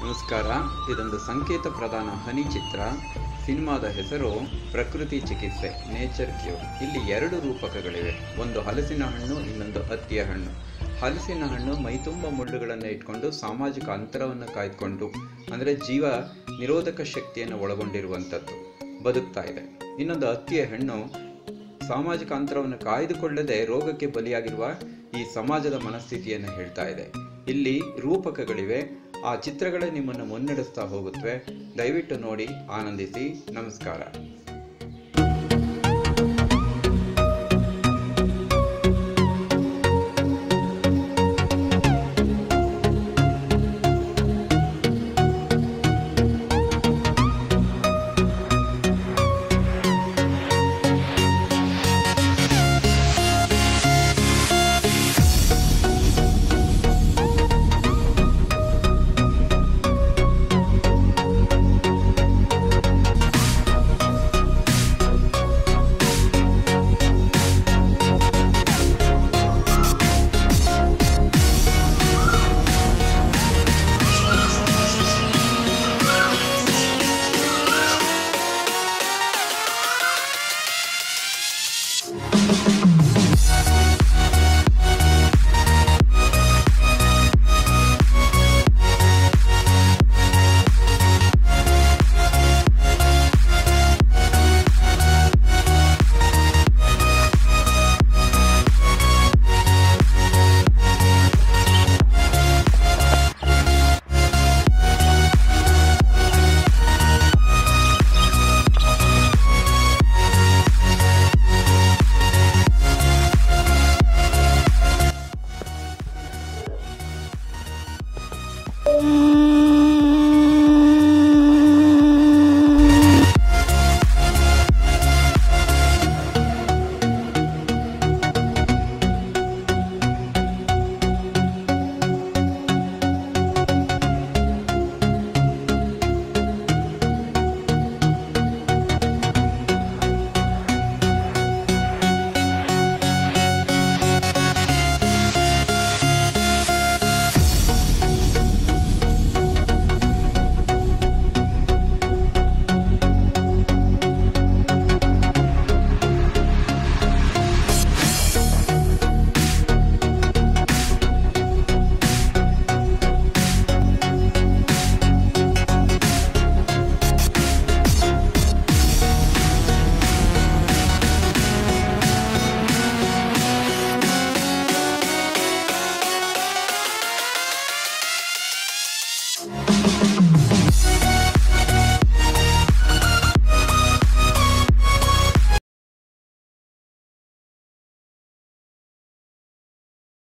ನಮಸ್ಕಾರ ಇದೊಂದು ಸಂಕೇತ ಪ್ರಧಾನ ಹನಿ ಚಿತ್ರ ಸಿನಿಮಾದ ಹೆಸರು ಪ್ರಕೃತಿ ಚಿಕಿತ್ಸೆ ನೇಚರ್ ಕ್ಯೂರ್ ಇಲ್ಲಿ ಎರಡು ರೂಪಕಗಳಿವೆ ಒಂದು ಹಲಸಿನ ಹಣ್ಣು ಇನ್ನೊಂದು ಹತ್ತಿಯ ಹಣ್ಣು ಹಲಸಿನ ಹಣ್ಣು ಮೈತುಂಬ ಮುಳ್ಳುಗಳನ್ನು ಇಟ್ಕೊಂಡು ಸಾಮಾಜಿಕ ಅಂತರವನ್ನು ಕಾಯ್ದುಕೊಂಡು ಅಂದರೆ ಜೀವ ನಿರೋಧಕ ಶಕ್ತಿಯನ್ನು ಒಳಗೊಂಡಿರುವಂಥದ್ದು ಬದುಕ್ತಾ ಇದೆ ಇನ್ನೊಂದು ಹತ್ತಿಯ ಹಣ್ಣು ಸಾಮಾಜಿಕ ಅಂತರವನ್ನು ಕಾಯ್ದುಕೊಳ್ಳದೆ ರೋಗಕ್ಕೆ ಬಲಿಯಾಗಿರುವ ಈ ಸಮಾಜದ ಮನಸ್ಥಿತಿಯನ್ನು ಹೇಳ್ತಾ ಇದೆ ಇಲ್ಲಿ ರೂಪಕಗಳಿವೆ ಆ ಚಿತ್ರಗಳೇ ನಿಮ್ಮನ್ನು ಮುನ್ನಡೆಸ್ತಾ ಹೋಗುತ್ತವೆ ದಯವಿಟ್ಟು ನೋಡಿ ಆನಂದಿಸಿ ನಮಸ್ಕಾರ